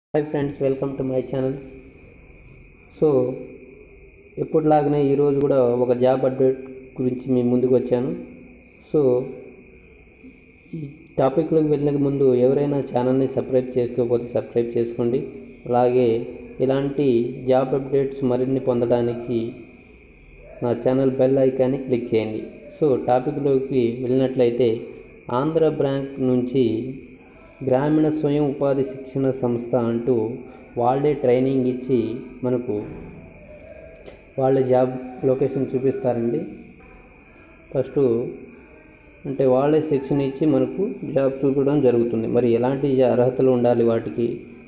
hi friends welcome to my channels so ఎప్పటిలాగానే ఈరోజు కూడా ఒక జాబ్ అప్డేట్ గురించి మీ ముందుకు వచ్చాను సో ఈ టాపిక్లోకి వెళ్ళక ముందు ఎవరైనా ఛానల్ని సబ్స్క్రైబ్ చేసుకోకపోతే సబ్స్క్రైబ్ చేసుకోండి అలాగే ఇలాంటి జాబ్ అప్డేట్స్ మరిన్ని పొందడానికి నా ఛానల్ బెల్ ఐకాన్ని క్లిక్ చేయండి సో టాపిక్లోకి వెళ్ళినట్లయితే ఆంధ్ర బ్యాంక్ నుంచి గ్రామీణ స్వయం ఉపాధి శిక్షణ సంస్థ అంటూ వాళ్ళే ట్రైనింగ్ ఇచ్చి మనకు వాళ్ళ జాబ్ లొకేషన్ చూపిస్తారండి ఫస్ట్ అంటే వాళ్ళే శిక్షణ ఇచ్చి మనకు జాబ్ చూపడం జరుగుతుంది మరి ఎలాంటి జా- అర్హతలు ఉండాలి వాటికి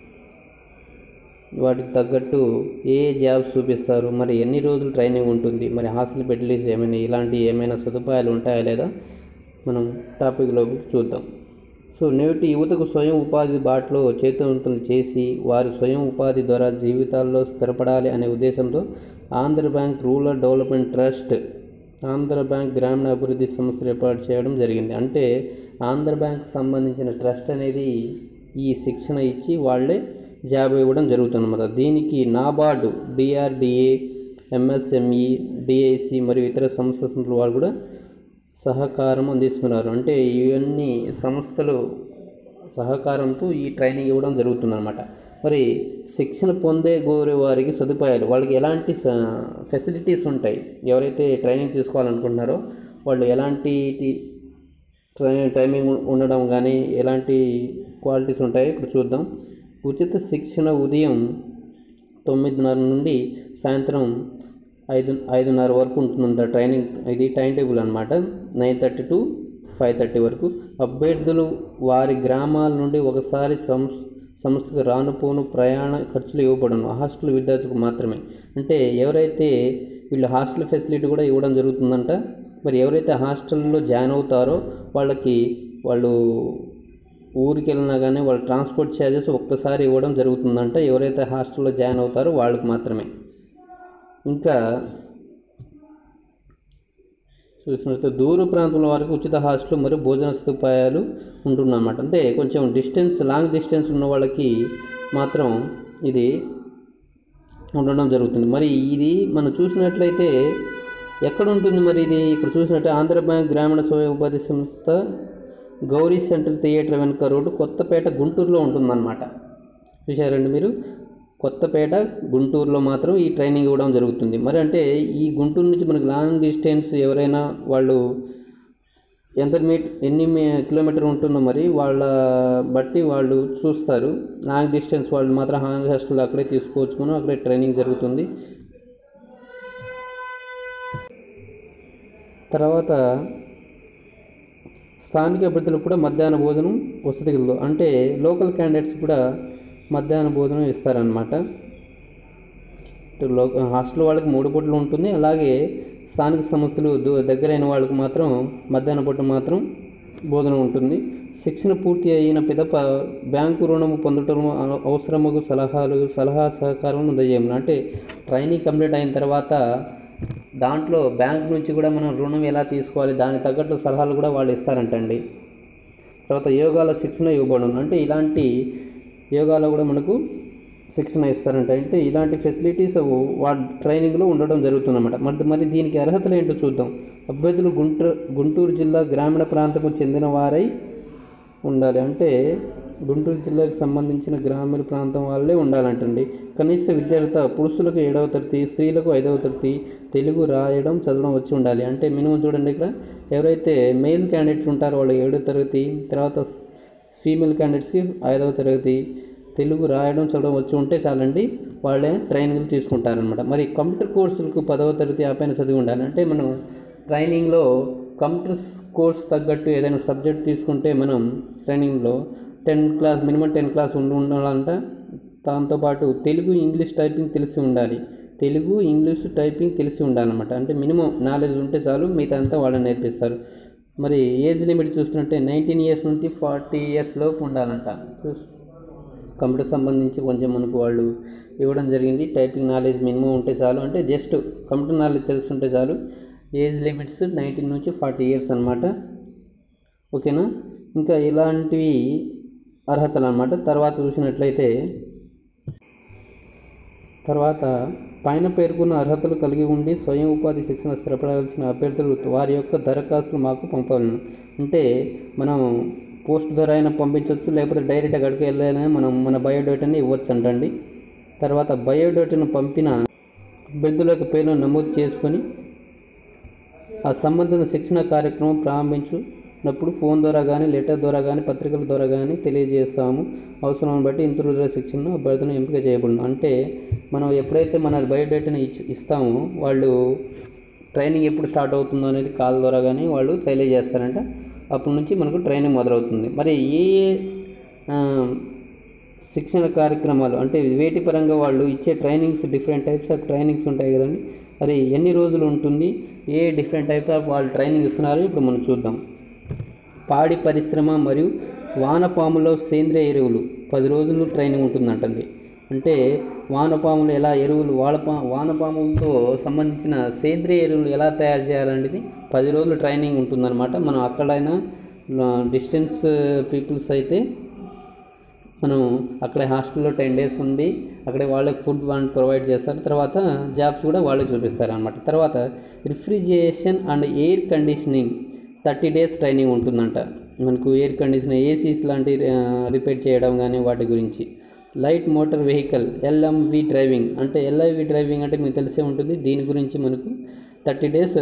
వాటికి తగ్గట్టు ఏ ఏ జాబ్స్ చూపిస్తారు మరి ఎన్ని రోజులు ట్రైనింగ్ ఉంటుంది మరి హాస్టల్ ఫెసిలిటీస్ ఏమైనా ఇలాంటి ఏమైనా సదుపాయాలు ఉంటాయా లేదా మనం టాపిక్లోకి చూద్దాం సో నేటి యువతకు స్వయం ఉపాధి బాటలో చేతవంతులు చేసి వారి స్వయం ఉపాధి ద్వారా జీవితాల్లో స్థిరపడాలి అనే ఉద్దేశంతో Andhra bank rural development trust Andhra bank గ్రామీణ అభివృద్ధి సంస్థ ఏర్పాటు చేయడం జరిగింది అంటే ఆంధ్ర బ్యాంక్ సంబంధించిన ట్రస్ట్ అనేది ఈ శిక్షణ ఇచ్చి వాళ్ళే జాబ్ ఇవ్వడం జరుగుతుందన్నమాట దీనికి నాబార్డు డిఆర్డిఏ ఎంఎస్ఎంఈ డిఐసి మరియు ఇతర సంస్థల వాళ్ళు కూడా సహకారం అందిస్తున్నారు అంటే ఇవన్నీ సంస్థలు సహకారంతో ఈ ట్రైనింగ్ ఇవ్వడం జరుగుతుందన్నమాట మరి శిక్షణ పొందే కోరే వారికి సదుపాయాలు వాళ్ళకి ఎలాంటి స- ఫెసిలిటీస్ ఉంటాయి ఎవరైతే ట్రైనింగ్ తీసుకోవాలనుకుంటున్నారో వాళ్ళు ఎలాంటి టి- ట్రై- టైమింగ్ ఉండడం కానీ ఎలాంటి క్వాలిటీస్ ఉంటాయో ఇప్పుడు చూద్దాం ఉచిత శిక్షణ ఉదయం తొమ్మిదిన్నర నుండి సాయంత్రం ఐదు ఐదున్నర వరకు ఉంటుందంట ట్రైనింగ్ ఇది టైం టేబుల్ అనమాట nine thirty to five thirty వరకు అభ్యర్థులు వారి గ్రామాల నుండి ఒకసారి సం సంస్థకు రానుపోను ప్రయాణ ఖర్చులు ఇవ్వబడను హాస్టల్ విద్యార్థులకు మాత్రమే అంటే ఎవరైతే వీళ్ళు హాస్టల్ ఫెసిలిటీ కూడా ఇవ్వడం జరుగుతుందంట మరి ఎవరైతే హాస్టల్లో జాయిన్ అవుతారో వాళ్ళకి వాళ్ళు ఊరికి వెళ్ళినా కానీ వాళ్ళ ట్రాన్స్పోర్ట్ ఛార్జెస్ ఒక్కసారి ఇవ్వడం జరుగుతుందంట ఎవరైతే హాస్టల్లో జాయిన్ అవుతారో వాళ్ళకి మాత్రమే ఇంకా చూసినట్లయితే దూర ప్రాంతంలో వారికి ఉచిత హాస్టల్ మరియు భోజన సదుపాయాలు ఉంటున్నమాట అంటే కొంచెం డిస్టెన్స్ లాంగ్ డిస్టెన్స్ ఉన్న వాళ్ళకి మాత్రం ఇది ఉండడం జరుగుతుంది మరి ఇది మనం చూసినట్లయితే ఎక్కడ ఉంటుంది మరి ఇది ఇక్కడ చూసినట్టు ఆంధ్ర బ్యాంక్ గ్రామీణ స్వయం ఉపాధి సంస్థ గౌరీ సెంటర్ థియేటర్ వెనుక రోడ్డు కొత్తపేట గుంటూరులో ఉంటుందన్నమాట చూశారండి మీరు కొత్తపేట గుంటూరులో మాత్రం ఈ ట్రైనింగ్ ఇవ్వడం జరుగుతుంది మరి అంటే ఈ గుంటూరు నుంచి మనకి లాంగ్ డిస్టెన్స్ ఎవరైనా వాళ్ళు ఎంత మీట్ ఎన్ని మీ కిలోమీటర్ ఉంటుందో మరి వాళ్ళ బట్టి వాళ్ళు చూస్తారు లాంగ్ డిస్టెన్స్ వాళ్ళు మాత్రం హాంగ్ హాస్టల్ అక్కడే తీసుకోవచ్చుకుని అక్కడే ట్రైనింగ్ జరుగుతుంది తర్వాత స్థానిక అభ్యర్థులకు కూడా మధ్యాహ్న భోజనం వసతి గదులు అంటే లోకల్ క్యాండిడేట్స్ కూడా మధ్యాహ్న భోజనం ఇస్తారనమాట లో హాస్టల్ వాళ్ళకి మూడు పూటలు ఉంటుంది అలాగే స్థానిక సంస్థలు దు- దగ్గరైన వాళ్ళకి మాత్రం మధ్యాహ్న పూట మాత్రం భోజనం ఉంటుంది శిక్షణ పూర్తి అయిన పిదప బ్యాంకు రుణము పొందటం అవ- అవసరమగు సలహాలు సలహా సహకారం అందజేయము అంటే ట్రైనింగ్ కంప్లీట్ అయిన తర్వాత దాంట్లో బ్యాంక్ నుంచి కూడా మనం రుణం ఎలా తీసుకోవాలి దానికి తగ్గట్టు సలహాలు కూడా వాళ్ళు ఇస్తారంటండి తర్వాత యోగాల శిక్షణ ఇవ్వబడును అంటే ఇలాంటి యోగాలో కూడా మనకు శిక్షణ ఇస్తారంట అంటే ఇలాంటి ఫెసిలిటీస్ వా ట్రైనింగ్లో ఉండడం జరుగుతుందన్నమాట మరి మరి దీనికి అర్హతలు ఏంటో చూద్దాం అభ్యర్థులు గుంటూరు గుంటూరు జిల్లా గ్రామీణ ప్రాంతము చెందిన వారై ఉండాలి అంటే గుంటూరు జిల్లాకు సంబంధించిన గ్రామీణ ప్రాంతం వాళ్ళే ఉండాలంటండి కనీస విద్యార్థి పురుషులకు ఏడవ తరగతి స్త్రీలకు ఐదవ తరగతి తెలుగు రాయడం చదవడం వచ్చి ఉండాలి అంటే మినిమం చూడండి ఇక్కడ ఎవరైతే మేల్ క్యాండిడేట్స్ ఉంటారో వాళ్ళు ఏడవ తరగతి తర్వాత ఫీమేల్ క్యాండిడేట్స్కి ఐదవ తరగతి తెలుగు రాయడం చదవడం వచ్చి ఉంటే చాలండి వాళ్ళే ట్రైనింగ్ తీసుకుంటారనమాట మరి కంప్యూటర్ కోర్సులకు పదవ తరగతి ఆ పైన చదివి ఉండాలి అంటే మనం ట్రైనింగ్లో కంప్యూటర్ కోర్స్ తగ్గట్టు ఏదైనా సబ్జెక్ట్ తీసుకుంటే మనం ట్రైనింగ్లో ten class minimum ten class ఉండి ఉండాలంట దాంతోపాటు తెలుగు ఇంగ్లీష్ టైపింగ్ తెలిసి ఉండాలి తెలుగు ఇంగ్లీష్ టైపింగ్ తెలిసి ఉండాలన్నమాట అంటే మినిమం నాలెడ్జ్ ఉంటే చాలు మిగతా అంతా వాళ్ళని నేర్పిస్తారు మరి ఏజ్ లిమిట్ చూస్తుంటే నైన్టీన్ ఇయర్స్ నుంచి ఫార్టీ ఇయర్స్ లోపు ఉండాలంట చూస్- కంప్యూటర్ సంబంధించి కొంచెం మనకు వాళ్ళు ఇవ్వడం జరిగింది టైపింగ్ నాలెడ్జ్ మినిమం ఉంటే చాలు అంటే జస్ట్ కంప్యూటర్ నాలెడ్జ్ తెలుసుంటే చాలు ఏజ్ లిమిట్స్ నైన్టీన్ నుంచి ఫార్టీ ఇయర్స్ అనమాట ఓకేనా ఇంకా ఇలాంటివి అర్హతలు అనమాట తర్వాత చూసినట్లయితే తర్వాత పైన పేర్కొన్న అర్హతలు కలిగి ఉండి స్వయం ఉపాధి శిక్షణ స్థిరపడాల్సిన అభ్యర్థులు వారి యొక్క దరఖాస్తులు మాకు పంపాలను అంటే మనం పోస్ట్ ద్వారా అయినా పంపించవచ్చు లేకపోతే డైరెక్ట్ అక్కడికి వెళ్ళాలని మనం మన బయోడేటాని ఇవ్వచ్చు అంటండి తర్వాత బయోడేటాను పంపిన అభ్యర్థుల యొక్క పేర్లను నమోదు చేసుకొని ఆ సంబంధిత శిక్షణ కార్యక్రమం ప్రారంభించినప్పుడు ఫోన్ ద్వారా కానీ లెటర్ ద్వారా కానీ పత్రికల ద్వారా కానీ తెలియజేస్తాము అవసరాన్ని బట్టి ఇంత రోజుల శిక్షణను అభ్యర్థులను ఎంపిక చేయబడును అంటే మనం ఎప్పుడైతే మన బయోడేటాని ఇచ్చి ఇస్తామో వాళ్ళు ట్రైనింగ్ ఎప్పుడు స్టార్ట్ అవుతుందో అనేది కాల్ ద్వారా కానీ వాళ్ళు తెలియజేస్తారంట అప్పటి నుంచి మనకు ట్రైనింగ్ మొదలవుతుంది మరి ఏ ఏ ఆ, శిక్షణ కార్యక్రమాలు అంటే వేటి పరంగా వాళ్ళు ఇచ్చే trainings different types of trainings ఉంటాయి కదండి అది ఎన్ని రోజులు ఉంటుంది ఏ డిఫరెంట్ టైప్స్ ఆఫ్ వాళ్ళు ట్రైనింగ్ ఇస్తున్నారో ఇప్పుడు మనం చూద్దాం పాడి పరిశ్రమ మరియు వానపాములో సేంద్రియ ఎరువులు పది రోజులు ట్రైనింగ్ ఉంటుందంటండి అంటే వానపాములు ఎలా ఎరువులు వానపా వానపాములతో సంబంధించిన సేంద్రియ ఎరువులు ఎలా తయారు చేయాలనేది పది రోజులు ట్రైనింగ్ ఉంటుందన్నమాట మనం అక్కడైనా డిస్టెన్స్ పీపుల్స్ అయితే మనం అక్కడ హాస్టల్లో టెన్ డేస్ ఉండి అక్కడ వాళ్ళకి ఫుడ్ వాళ్ళు ప్రొవైడ్ చేస్తారు తర్వాత జాబ్స్ కూడా వాళ్ళే చూపిస్తారు అనమాట తర్వాత refrigeration and air conditioning thirty days training ఉంటుందంట మనకు ఎయిర్ కండిషనర్ ఏసీస్ లాంటి రిపేర్ చేయడం కానీ వాటి గురించి light motor vehicle LMV driving అంటే ఎల్ఐవి డ్రైవింగ్ అంటే మీకు తెలిసే ఉంటుంది దీని గురించి మనకు థర్టీ డేస్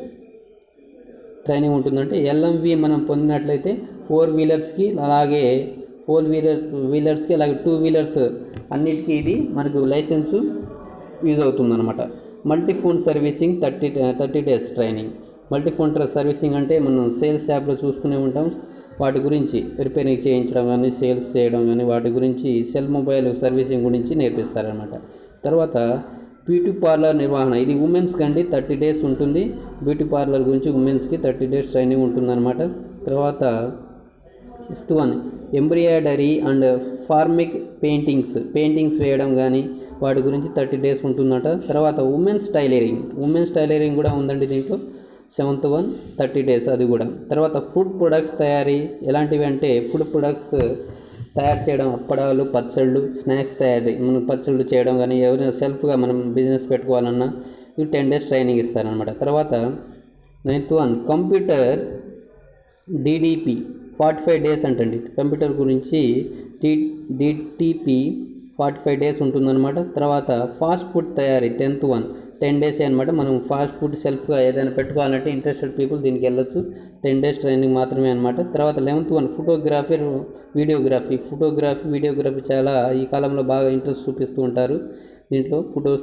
ట్రైనింగ్ ఉంటుందంటే ఎల్ఎంవి మనం పొందినట్లయితే ఫోర్ వీలర్స్కి అలాగే ఫోర్ వీలర్స్ వీలర్స్కి అలాగే టూ వీలర్స్ అన్నిటికీ ఇది మనకు లైసెన్సు యూజ్ అవుతుందన్నమాట multi phone servicing thirty thirty days training multi phone servicing అంటే మనం సేల్స్ యాప్లో చూస్తూనే ఉంటాం వాటి గురించి రిపేరింగ్ చేయించడం కానీ సేల్స్ చేయడం కానీ వాటి గురించి సెల్ మొబైల్ సర్వీసింగ్ గురించి నేర్పిస్తారనమాట తర్వాత బ్యూటీ పార్లర్ నిర్వహణ ఇది ఉమెన్స్ కండి థర్టీ డేస్ ఉంటుంది బ్యూటీ పార్లర్ గురించి ఉమెన్స్కి థర్టీ డేస్ ట్రైనింగ్ ఉంటుందన్నమాట తర్వాత sixth one embroidery and fabric paintings paintings వేయడం కానీ వాటి గురించి థర్టీ డేస్ ఉంటుందట తర్వాత ఉమెన్స్ టైలరింగ్ ఉమెన్స్ టైలరింగ్ కూడా ఉందండి దీంట్లో సెవెంత్ వన్ థర్టీ డేస్ అది కూడా తర్వాత ఫుడ్ ప్రొడక్ట్స్ తయారీ ఎలాంటివి అంటే ఫుడ్ ప్రొడక్ట్స్ తయారు చేయడం అప్పడాలు పచ్చళ్ళు స్నాక్స్ తయారీ మనం పచ్చళ్ళు చేయడం కానీ ఎవరైనా సెల్ఫ్గా మనం బిజినెస్ పెట్టుకోవాలన్నా ఇవి టెన్ డేస్ ట్రైనింగ్ ఇస్తారనమాట తర్వాత ninth one computer DDP forty five days అంటండి కంప్యూటర్ గురించి D DTP forty five days ఉంటుందన్నమాట తర్వాత ఫాస్ట్ ఫుడ్ తయారీ టెన్త్ వన్ టెన్ డేస్ అనమాట మనం ఫాస్ట్ ఫుడ్ సెల్ఫ్గా ఏదైనా పెట్టుకోవాలంటే ఇంట్రెస్టెడ్ పీపుల్ దీనికి వెళ్ళొచ్చు టెన్ డేస్ ట్రైనింగ్ మాత్రమే అనమాట తర్వాత eleventh one photography videography photography videography చాలా ఈ కాలంలో బాగా ఇంట్రెస్ట్ చూపిస్తూ ఉంటారు దీంట్లో ఫొటోస్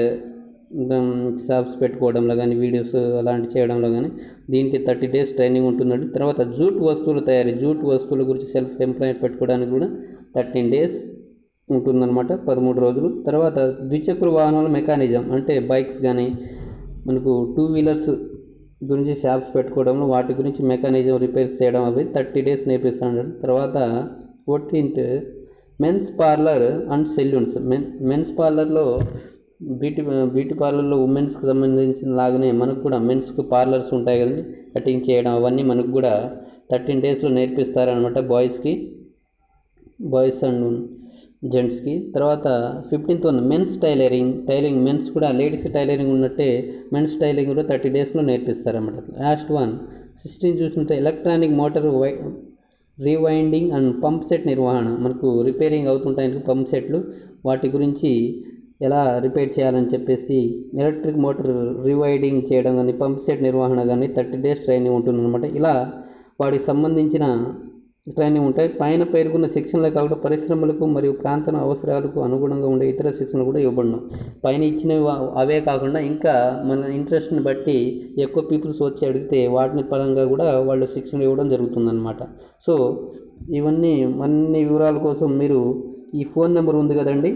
షాప్స్ పెట్టుకోవడంలో కానీ వీడియోస్ అలాంటి చేయడంలో కానీ దీనికి థర్టీ డేస్ ట్రైనింగ్ ఉంటుందండి తర్వాత జూట్ వస్తువుల తయారీ జూట్ వస్తువుల గురించి సెల్ఫ్ ఎంప్లాయ్మెంట్ పెట్టుకోవడానికి కూడా థర్టీన్ డేస్ ఉంటుందన్నమాట పదమూడు రోజులు తర్వాత ద్విచక్ర వాహనాల మెకానిజం అంటే బైక్స్ కానీ మనకు టూ వీలర్స్ గురించి షాప్స్ పెట్టుకోవడంలో వాటి గురించి మెకానిజం రిపేర్స్ చేయడం అవి థర్టీ డేస్ నేర్పిస్తాడు తర్వాత fourteenth men's parlour and saloons men men's పార్లర్లో బ్యూటీ బ్యూటీ పార్లర్లో ఉమెన్స్కి సంబంధించిన లాగానే మనకు కూడా మెన్స్కి పార్లర్స్ ఉంటాయి కదండి కటింగ్ చేయడం అవన్నీ మనకు కూడా థర్టీన్ డేస్లో నేర్పిస్తారనమాట బాయ్స్కి బాయ్స్ అండ్ జెంట్స్కి తర్వాత fifteenth one men's tailoring tailoring men's కూడా లేడీస్కి టైలరింగ్ ఉన్నట్టే మెన్స్ టైలరింగ్ కూడా థర్టీ డేస్లో నేర్పిస్తారన్నమాట లాస్ట్ వన్ సిక్స్టీన్ చూసినట్టే ఎలక్ట్రానిక్ మోటార్ వై రీవైండింగ్ అండ్ పంప్ సెట్ నిర్వహణ మనకు రిపేరింగ్ అవుతుంటాయి పంప్ సెట్లు వాటి గురించి ఎలా రిపేర్ చేయాలని చెప్పేసి ఎలక్ట్రిక్ మోటార్ రీవైడింగ్ చేయడం కానీ పంప్ సెట్ నిర్వహణ కానీ థర్టీ డేస్ ట్రైనింగ్ ఉంటుందన్నమాట ఇలా వాటికి సంబంధించిన ట్రైనింగ్ ఉంటాయి పైన పేర్కొన్న శిక్షణలే కాకుండా పరిశ్రమలకు మరియు ప్రాంత అవసరాలకు అనుగుణంగా ఉండే ఇతర శిక్షణ కూడా ఇవ్వబడను పైన ఇచ్చినవి వా- అవే కాకుండా ఇంకా మన ఇంట్రెస్ట్ని బట్టి ఎక్కువ పీపుల్స్ వచ్చి అడిగితే వాటిని పరంగా కూడా వాళ్ళు శిక్షణ ఇవ్వడం జరుగుతుందన్నమాట సో ఇవన్నీ అన్ని వివరాల కోసం మీరు ఈ ఫోన్ నెంబర్ ఉంది కదండి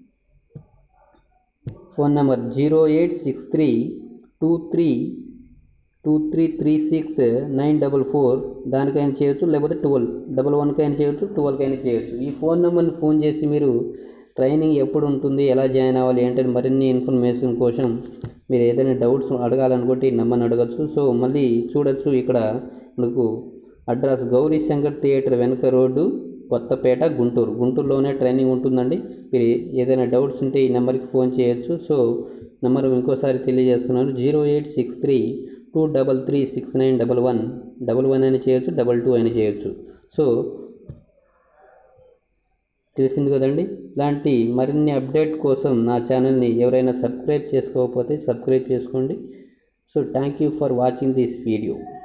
phone number zero eight six three two three two three three six nine double four దానికైనా చేయొచ్చు లేకపోతే ట్వెల్వ్ డబల్ వన్కైనా చేయొచ్చు ట్వెల్వ్కైనా చేయొచ్చు ఈ ఫోన్ నెంబర్ని ఫోన్ చేసి మీరు ట్రైనింగ్ ఎప్పుడు ఉంటుంది ఎలా జాయిన్ అవ్వాలి అంటే మరిన్ని ఇన్ఫర్మేషన్ కోసం మీరు ఏదైనా డౌట్స్ అడగాలనుకుంటే ఈ నెంబర్ని అడగచ్చు సో మళ్ళీ చూడొచ్చు ఇక్కడ మనకు అడ్రస్ గౌరీ శంకర్ థియేటర్ వెనక రోడ్డు కొత్తపేట గుంటూరు గుంటూరులోనే ట్రైనింగ్ ఉంటుందండి మీరు ఏదైనా డౌట్స్ ఉంటే ఈ నెంబర్కి ఫోన్ చేయొచ్చు సో నెంబర్ ఇంకోసారి తెలియజేస్తున్నాను zero eight six three two double three six nine double one double one అని చేయొచ్చు డబల్ టూ అని చేయొచ్చు సో తెలిసింది కదండి ఇలాంటి మరిన్ని అప్డేట్ కోసం నా ఛానల్ని ఎవరైనా సబ్స్క్రైబ్ చేసుకోకపోతే సబ్స్క్రైబ్ చేసుకోండి so thank you for watching this video